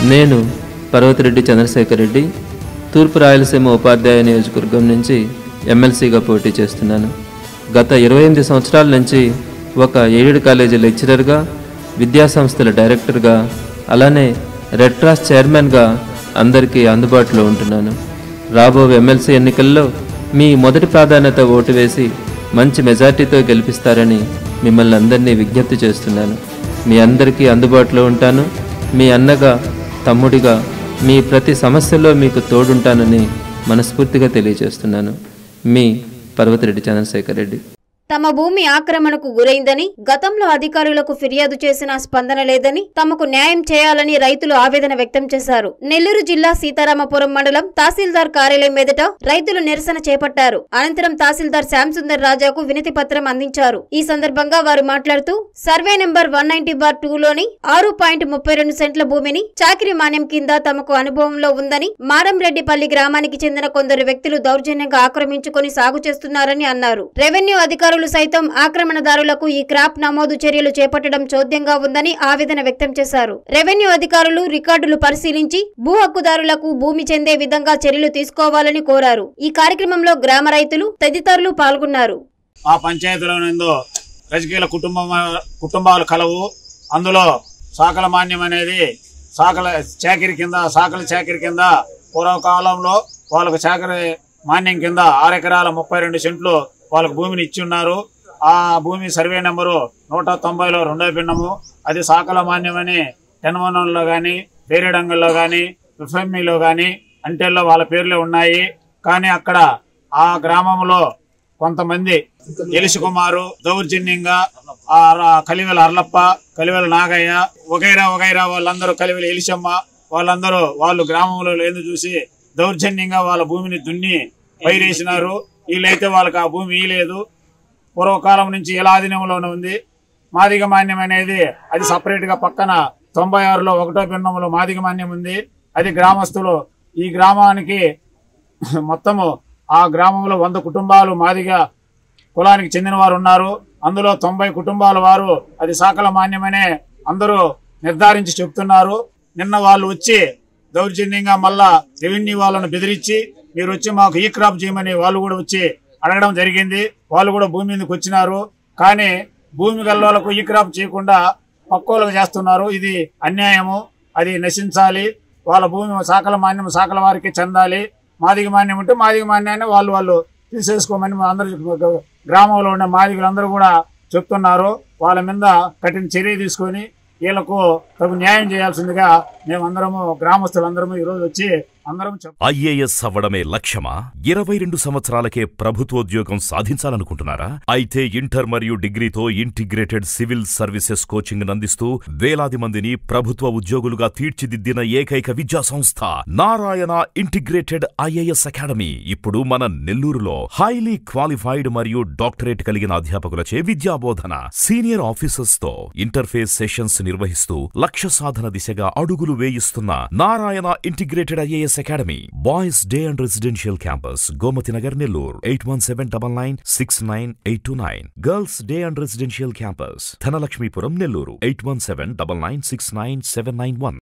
నేను పర్వతిరెడ్డి చంద్రశేఖర్ రెడ్డి తూర్పు రాయలసీమ ఉపాధ్యాయ నియోజకవర్గం నుంచి ఎమ్మెల్సీగా పోటీ చేస్తున్నాను గత ఇరవై ఎనిమిది సంవత్సరాల నుంచి ఒక ఎయిడెడ్ కాలేజీ లెక్చరర్గా విద్యాసంస్థల డైరెక్టర్గా అలానే రెడ్ క్రాస్ చైర్మన్గా అందరికీ అందుబాటులో ఉంటున్నాను రాబో ఎమ్మెల్సీ ఎన్నికల్లో మీ మొదటి ప్రాధాన్యత ఓటు వేసి మంచి మెజార్టీతో గెలిపిస్తారని మిమ్మల్ని అందరినీ విజ్ఞప్తి చేస్తున్నాను మీ అందరికీ అందుబాటులో ఉంటాను మీ అన్నగా తమ్ముడిగా మీ ప్రతి సమస్యలో మీకు తోడుంటానని మనస్ఫూర్తిగా తెలియజేస్తున్నాను మీ పర్వతిరెడ్డి చంద్రశేఖర్ రెడ్డి తమ భూమి ఆక్రమణకు గురైందని గతంలో అధికారులకు ఫిర్యాదు చేసినా స్పందన లేదని తమకు న్యాయం చేయాలని రైతులు ఆవేదన వ్యక్తం చేశారు నెల్లూరు జిల్లా సీతారామపురం మండలం తహసీల్దార్ కార్యాలయం ఎదుట రైతులు నిరసన చేపట్టారు అనంతరం తహసీల్దార్ శ్యాంసుందర్ రాజాకు వినతి పత్రం అందించారు ఈ సందర్భంగా వారు మాట్లాడుతూ survey number one ninety bar two లోని ఆరు పాయింట్ ముప్పై రెండు సెంట్ల భూమిని చాకిరి మాన్యం కింద తమకు అనుభవంలో ఉందని మారంరెడ్డిపల్లి గ్రామానికి చెందిన కొందరు వ్యక్తులు దౌర్జన్యంగా ఆక్రమించుకొని సాగు చేస్తున్నారని అన్నారు రెవెన్యూ అధికారులు సైతం ఆక్రమణదారులకు ఈ క్రాప్ నమోదు చర్యలు చేపట్టడం చోద్యంగా ఉందని ఆవేదన వ్యక్తం చేశారు రెవెన్యూ అధికారులు రికార్డులు పరిశీలించి భూ హక్కుదారులకు భూమి చెందే విధంగా చర్యలు తీసుకోవాలని కోరారు ఈ కార్యక్రమంలో గ్రామ రైతులు తదితరులు పాల్గొన్నారు ఆ పంచాయతీలో నందు రజకీయ కుటుంబం కుటుంబాలు కలవు అందులో సాకల మాన్యం అనేది సాకల చాకిరి కింద సాకల చాకిరి కింద పూర్వకాలంలో వాళ్ళకు చాకరి మాన్యం కింద ఆరు ఎకరాల ముప్పై రెండు సెంట్లు వాళ్ళకు భూమిని ఇచ్చి ఉన్నారు ఆ భూమి సర్వే నెంబరు నూట తొంభైలో రెండో భిన్నము అది సాకల మాన్యం అని టెన్వనంలో కానీ పేరేడంగల్లో కానీ ఎఫ్ఎంఈలో కానీ అంటెల్లో వాళ్ళ పేర్లే ఉన్నాయి కానీ అక్కడ ఆ గ్రామంలో కొంతమంది ఎలిసి కుమారు దౌర్జన్యంగా ఆ ర- కలివెల అర్లప్ప కలివెల నాగయ్య వగైరా వగైరా వాళ్ళందరూ కలివెల ఎలిసమ్మ వాళ్ళందరూ వాళ్ళు గ్రామంలో లేదు చూసి దౌర్జన్యంగా వాళ్ళ భూమిని దున్ని పైరేసినారు వీళ్ళైతే వాళ్ళకి ఆ భూమి ఇయలేదు పూర్వకాలం నుంచి ఎలా ఆధీనంలోనే ఉంది మాదిగ మాన్యం అనేది అది సపరేట్ గా పక్కన తొంభై ఆరులో ఒకటో భిన్నంలో మాదిగ మాన్యం ఉంది అది గ్రామస్తులు ఈ గ్రామానికి మొత్తము ఆ గ్రామంలో వంద కుటుంబాలు మాదిగా కులానికి చెందిన వారు ఉన్నారు అందులో తొంభై కుటుంబాల వారు అది సాకల మాన్యమనే అందరూ నిర్ధారించి చెప్తున్నారు నిన్న వాళ్ళు వచ్చి దౌర్జన్యంగా మళ్ళా రెవెన్యూ వాళ్ళను బెదిరించి మీరు వచ్చి మాకు ఈ క్రాప్ చేయమని వాళ్ళు కూడా వచ్చి అడగడం జరిగింది వాళ్ళు కూడా భూమి మీదకి వచ్చినారు కానీ భూమి గల్లోలకు ఈ క్రాప్ చేయకుండా పక్కోలకు చేస్తున్నారు ఇది అన్యాయము అది నశించాలి వాళ్ళ భూమి సాకల మాన్యం సాకల వారికి చెందాలి మాదిగ మాన్యం ఉంటే మాదిగ మాన్యాన్ని వాళ్ళు వాళ్ళు తీసేసుకోమని మా అందరూ గ్రామంలో ఉండే మాదిగలందరూ కూడా చెప్తున్నారు వాళ్ళ మీద కఠిన చర్య తీసుకొని వీళ్ళకు తగు న్యాయం చేయాల్సిందిగా మేమందరము గ్రామస్తులందరము ఈరోజు వచ్చి అందరం చెప్ ఐఏఎస్ అవ్వడమే లక్ష్యమా ఇరవై రెండు సంవత్సరాలకే ప్రభుత్వోద్యోగం సాధించాలనుకుంటున్నారా అయితే ఇంటర్ మరియు డిగ్రీతో ఇంటిగ్రేటెడ్ సివిల్ సర్వీసెస్ కోచింగ్ అందిస్తూ వేలాది మందిని ప్రభుత్వ ఉద్యోగులుగా తీర్చిదిద్దిన ఏకైక విద్యా సంస్థ నారాయణ ఇంటిగ్రేటెడ్ ఐఏఎస్ అకాడమీ ఇప్పుడు మన నెల్లూరులో హైలీ క్వాలిఫైడ్ మరియు డాక్టరేట్ కలిగిన అధ్యాపకులచే విద్యాబోధన సీనియర్ ఆఫీసర్స్ తో ఇంటర్ఫేస్ సెషన్స్ నిర్వహిస్తూ లక్ష్య సాధన దిశగా అడుగులు వేయిస్తున్న Narayana integrated IAS academy boys day and residential campus Gomathi Nagar Nellore eight one seven double nine six nine eight two nine girls day and residential campus Dhanalakshmipuram Nellore eight one seven double nine six nine seven nine one